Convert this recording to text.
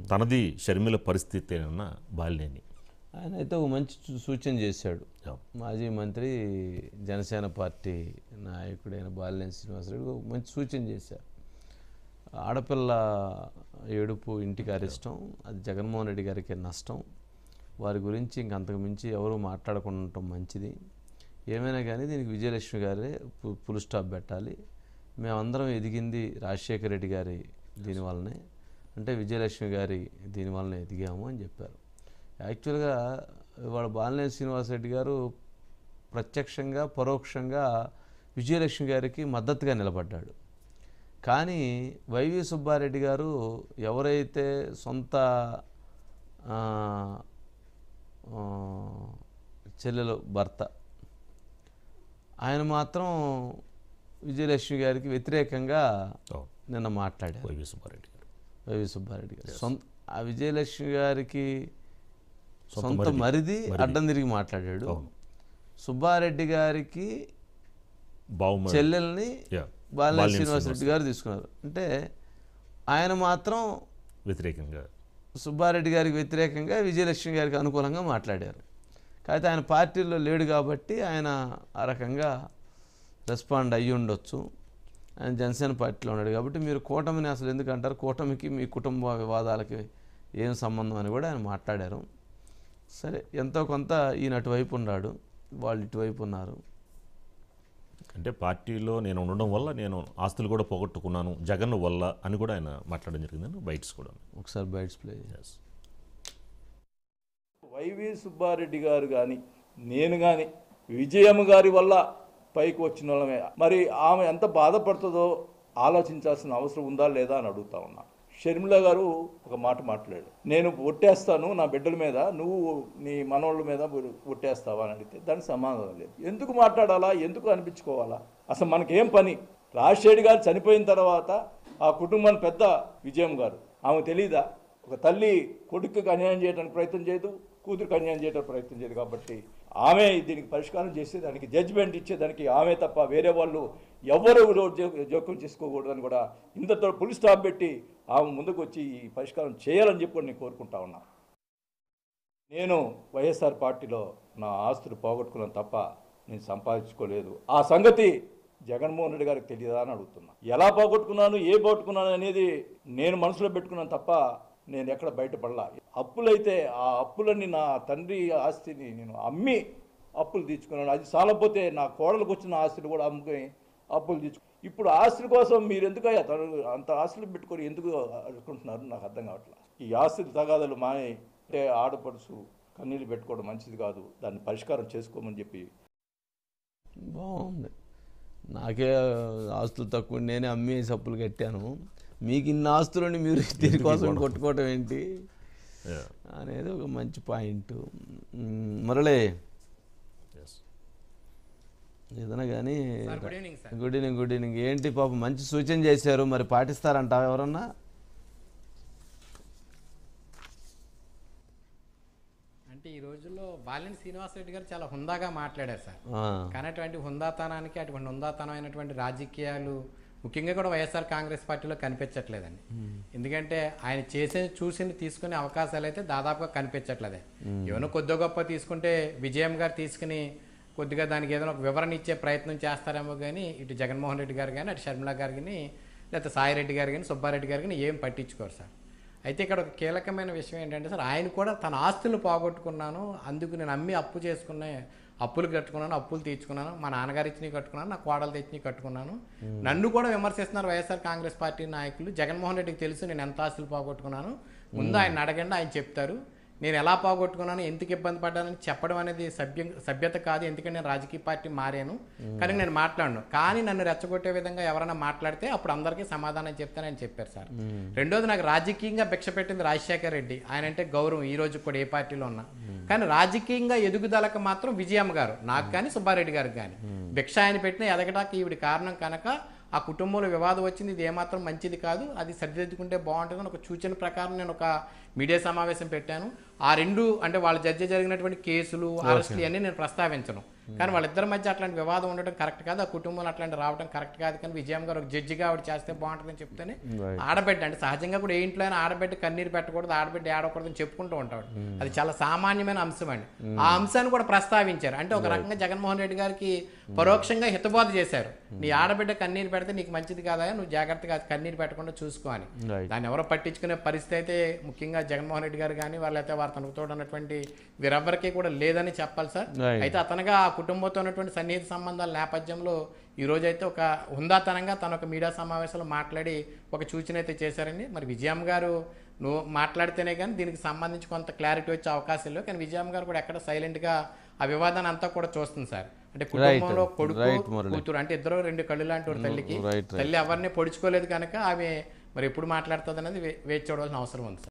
తనది షర్మిల పరిస్థితి ఏమన్నా బాలినేని ఆయన అయితే ఒక మంచి సూ- సూచన చేశాడు మాజీ మంత్రి జనసేన పార్టీ నాయకుడైన బాలినేని శ్రీనివాసరెడ్డి ఒక మంచి సూచన చేశారు ఆడపిల్ల ఏడుపు ఇంటికి అరిష్టం అది జగన్మోహన్ రెడ్డి గారికి నష్టం వారి గురించి ఇంక అంతకు మించి ఎవరు మాట్లాడకుండా ఉండటం మంచిది ఏమైనా కానీ దీనికి విజయలక్ష్మి గారే పు- ఫుల్ స్టాప్ పెట్టాలి మేమందరం ఎదిగింది రాజశేఖర రెడ్డి గారి దీనివల్లనే అంటే విజయలక్ష్మి గారి దీనివల్లనే ఎదిగాము అని చెప్పారు యాక్చువల్గా ఇవాళ బాలినేని శ్రీనివాసరెడ్డి గారు ప్రత్యక్షంగా పరోక్షంగా విజయలక్ష్మి గారికి మద్దతుగా నిలబడ్డాడు కానీ వైవి సుబ్బారెడ్డి గారు ఎవరైతే సొంత ఆ, ఆ, చెల్లెలు భర్త ఆయన మాత్రం విజయలక్ష్మి గారికి వ్యతిరేకంగా అవును నిన్న మాట్లాడారు వైవి సుబ్బారెడ్డి గారు వైవి సుబ్బారెడ్డి గారు సొంత ఆ విజయలక్ష్మి గారికి సొంత సొంత మరిది. మరిది మరిది. అడ్డం తిరిగి మాట్లాడాడు అవును. సుబ్బారెడ్డి గారికి బావుమరి చెల్లెల్ని యా. బాలినేని బాలినేని శ్రీనివాసరెడ్డి గారు తీసుకున్నారు అంటే ఆయన మాత్రం వ్యతిరేకంగా సుబ్బారెడ్డి గారికి వ్యతిరేకంగా విజయలక్ష్మి గారికి అనుకూలంగా మాట్లాడారు కాకపోతే ఆయన పార్టీలో లేడు కాబట్టి ఆయన ఆ రకంగా రెస్పాండ్ అయ్యి ఉండొచ్చు ఆయన జనసేన పార్టీలో ఉన్నాడు కాబట్టి మీరు కూటమిని అసలు ఎందుకు అంటారు కూటమికి మీ కుటుంబ వివాదాలకి ఏం సంబంధం అని కూడా ఆయన మాట్లాడారు సరే ఎంతో కొంత ఈయన అటువైపు ఉన్నాడు వాళ్ళు ఇటువైపు ఉన్నారు అంటే పార్టీలో నేను ఉండడం వల్ల నేను ఆస్తులు కూడా పోగొట్టుకున్నాను జగన్ వల్ల అని కూడా ఆయన మాట్లాడడం జరిగిందని బయట్స్ కూడా ఒకసారి bytes play Yes. YV Subba Reddy గారు కానీ నేను కానీ విజయమ్మ గారి వల్ల పైకి వచ్చిన వాళ్ళమే మరి ఆమె ఎంత బాధపడుతుందో ఆలోచించాల్సిన అవసరం ఉందా లేదా అని అడుగుతా ఉన్నా షర్మిల గారు ఒక మాట మాట్లాడాడు నేను ఒట్టేస్తాను నా బిడ్డల మీద నువ్వు నీ మనోళ్ళ మీద ఒట్టేస్తావా అని అడిగితే దానికి సమాధానం లేదు ఎందుకు మాట్లాడాలా ఎందుకు అనిపించుకోవాలా అసలు మనకేం పని రాజశేఖర్ గారు చనిపోయిన తర్వాత ఆ కుటుంబాన్ని పెద్ద విజయం గారు ఆమె తెలీదా ఒక తల్లి కొడుకుకి అన్యాయం చేయడానికి ప్రయత్నం చేయదు కూతురికి అన్యాయం చేయడానికి ప్రయత్నం చేయదు కాబట్టి ఆమె దీనికి పరిష్కారం చేసే దానికి జడ్జిమెంట్ ఇచ్చేదానికి ఆమె తప్ప వేరే వాళ్ళు ఎవరు జో- జోక్యం చేసుకోకూడదని కూడా ఇంతతో పులి స్టాప్ పెట్టి ఆమె ముందుకు వచ్చి ఈ పరిష్కారం చేయాలని చెప్పి నేను కోరుకుంటా ఉన్నా నేను వైఎస్ఆర్ పార్టీలో నా ఆస్తులు పోగొట్టుకున్నాను తప్ప నేను సంపాదించుకోలేదు ఆ సంగతి జగన్మోహన్ రెడ్డి గారికి తెలియదా అని అడుగుతున్నా ఎలా పోగొట్టుకున్నాను ఏ పోగొట్టుకున్నాను అనేది నేను మనసులో పెట్టుకున్నాను తప్ప నేను ఎక్కడ బయటపడలా అప్పులైతే ఆ అప్పులన్నీ నా తండ్రి ఆస్తిని నేను అమ్మి అప్పులు తీర్చుకున్నాను అది చాలకపోతే నా కోడలకు వచ్చిన ఆస్తులు కూడా అమ్ముకొని అప్పులు తీర్చు ఇప్పుడు ఆస్తుల కోసం మీరు ఎందుకు అంత ఆస్తులు పెట్టుకొని ఎందుకు అడుగుకుంటున్నారు నాకు అర్థం కావట్లేదు ఈ ఆస్తుల తగాదాలు మాని అంటే ఆడపడుచు కన్నీళ్ళు పెట్టుకోవడం మంచిది కాదు దాన్ని పరిష్కారం చేసుకోమని చెప్పి బాగుంది నాకే ఆస్తులు తక్కువ నేనే అమ్మేసి అప్పులు కట్టాను మీకు ఇన్ని ఆస్తులని మీరు దీనికోసం కొట్టుకోవటం ఏంటి Yeah. అనేది ఒక మంచి పాయింట్ మ్, మురళి Yes. ఏదైనా కానీ sir good evening sir good evening good evening ఏంటి పాపం మంచి సూచన చేశారు మరి పాటిస్తారంట ఎవరన్నా అంటే ఈ రోజుల్లో బాలినేని శ్రీనివాసరెడ్డి గారు చాలా హుందాగా మాట్లాడారు సార్ ఆ, కానీ అటువంటి హుందాతనానికి అటువంటి హుందాతనమైనటువంటి రాజకీయాలు ముఖ్యంగా కూడా వైఎస్ఆర్ కాంగ్రెస్ పార్టీలో కనిపించట్లేదండి ఎందుకంటే ఆయన చేసేది చూసింది తీసుకునే అవకాశాలు అయితే దాదాపుగా కనిపించట్లేదే ఏమైనా కొద్ది గొప్ప తీసుకుంటే విజయం గారు తీసుకుని కొద్దిగా దానికి ఏదైనా ఒక వివరణ ఇచ్చే ప్రయత్నం చేస్తారేమో కానీ ఇటు జగన్మోహన్ రెడ్డి గారు కానీ అటు షర్మిల గారు కానీ లేకపోతే సాయిరెడ్డి గారు కానీ సుబ్బారెడ్డి గారు కానీ ఏం పట్టించుకోరు సార్ అయితే ఇక్కడ ఒక కీలకమైన విషయం ఏంటంటే సార్ ఆయన కూడా తన ఆస్తులు పోగొట్టుకున్నాను అందుకు నేను అమ్మి అప్పు చేసుకునే అప్పులు కట్టుకున్నాను అప్పులు తీర్చుకున్నాను మా నాన్నగారు ఇచ్చినవి కట్టుకున్నాను నా కోడలు తెచ్చినవి కట్టుకున్నాను నన్ను కూడా విమర్శిస్తున్నారు వైఎస్ఆర్ కాంగ్రెస్ పార్టీ నాయకులు జగన్మోహన్ రెడ్డికి తెలుసు నేను ఎంత ఆస్తులు పోగొట్టుకున్నాను ముందు ఆయన అడగండి ఆయన చెప్తారు నేను ఎలా పోగొట్టుకున్నాను ఎందుకు ఇబ్బంది పడ్డానని చెప్పడం అనేది సభ్య సభ్యత కాదు ఎందుకంటే నేను రాజకీయ పార్టీ మారాను కానీ నేను మాట్లాడను కానీ నన్ను రెచ్చగొట్టే విధంగా ఎవరైనా మాట్లాడితే అప్పుడు అందరికీ సమాధానం చెప్తానని చెప్పారు సార్ రెండోది నాకు రాజకీయంగా భిక్ష పెట్టింది రాజశేఖర్ రెడ్డి ఆయన అంటే గౌరవం ఈ రోజు కూడా ఏ పార్టీలో ఉన్నా కానీ రాజకీయంగా ఎదుగుదలకు మాత్రం విజయమ్మ గారు నాకు కానీ సుబ్బారెడ్డి గారికి కానీ భిక్ష ఆయన పెట్టిన ఎదగటానికి ఈవిడి కారణం కనుక ఆ కుటుంబంలో వివాదం వచ్చింది ఇది ఏమాత్రం మంచిది కాదు అది సరిదిద్దుకుంటే బాగుంటుందని ఒక సూచన ప్రకారం నేను ఒక మీడియా సమావేశం పెట్టాను ఆ రెండు అంటే వాళ్ళ జడ్జి జరిగినటువంటి కేసులు అరెస్టులు ఇవన్నీ నేను ప్రస్తావించను కానీ వాళ్ళిద్దరి మధ్య అట్లాంటి వివాదం ఉండడం కరెక్ట్ కాదు ఆ కుటుంబంలో అట్లాంటి రావడం కరెక్ట్ కాదు కానీ విజయం గారు ఒక జడ్జిగా ఆవిడ చేస్తే బాగుంటుందని చెప్తేనే ఆడబిడ్డ అంటే సహజంగా కూడా ఏ ఇంట్లో అయినా ఆడబిడ్డ కన్నీరు పెట్టకూడదు ఆడబిడ్డ ఏడకూడదు అని చెప్పుకుంటూ ఉంటాడు అది చాలా సామాన్యమైన అంశం అండి ఆ అంశాన్ని కూడా ప్రస్తావించారు అంటే ఒక రకంగా జగన్మోహన్ రెడ్డి గారికి పరోక్షంగా హితబోధ చేశారు నీ ఆడబిడ్డ కన్నీరు పెడితే నీకు మంచిది కాదా నువ్వు జాగ్రత్తగా కన్నీరు పెట్టకుండా చూసుకో అని Right. దాన్ని ఎవరో పట్టించుకునే పరిస్థితి అయితే ముఖ్యంగా జగన్మోహన్ రెడ్డి గారు కానీ వాళ్ళైతే వారి తనతో ఉన్నటువంటి వీరెవ్వరికీ కూడా లేదని చెప్పాలి సార్ Right. అయితే అతనుగా ఆ కుటుంబంతో ఉన్నటువంటి సన్నిహిత సంబంధాల నేపథ్యంలో ఈ రోజు అయితే ఒక హుందాతనంగా తన ఒక మీడియా సమావేశంలో మాట్లాడి ఒక సూచన అయితే చేశారండి మరి విజయం గారు నువ్వు మాట్లాడితేనే కానీ దీనికి సంబంధించి కొంత క్లారిటీ వచ్చే అవకాశం లేవు కానీ విజయం గారు కూడా ఎక్కడ సైలెంట్గా ఆ వివాదాన్ని అంతా కూడా చూస్తుంది సార్ అంటే కుటుంబంలో కొడుకు Right, మురళి. కూతురు అంటే ఇద్దరు రెండు కళ్ళు లాంటి వారు తల్లికి Right, right. తల్లి ఎవరిని పొడుచుకోలేదు కనుక ఆమె మరి ఎప్పుడు మాట్లాడుతుంది అనేది వే- వేచి చూడవలసిన అవసరం ఉంది సార్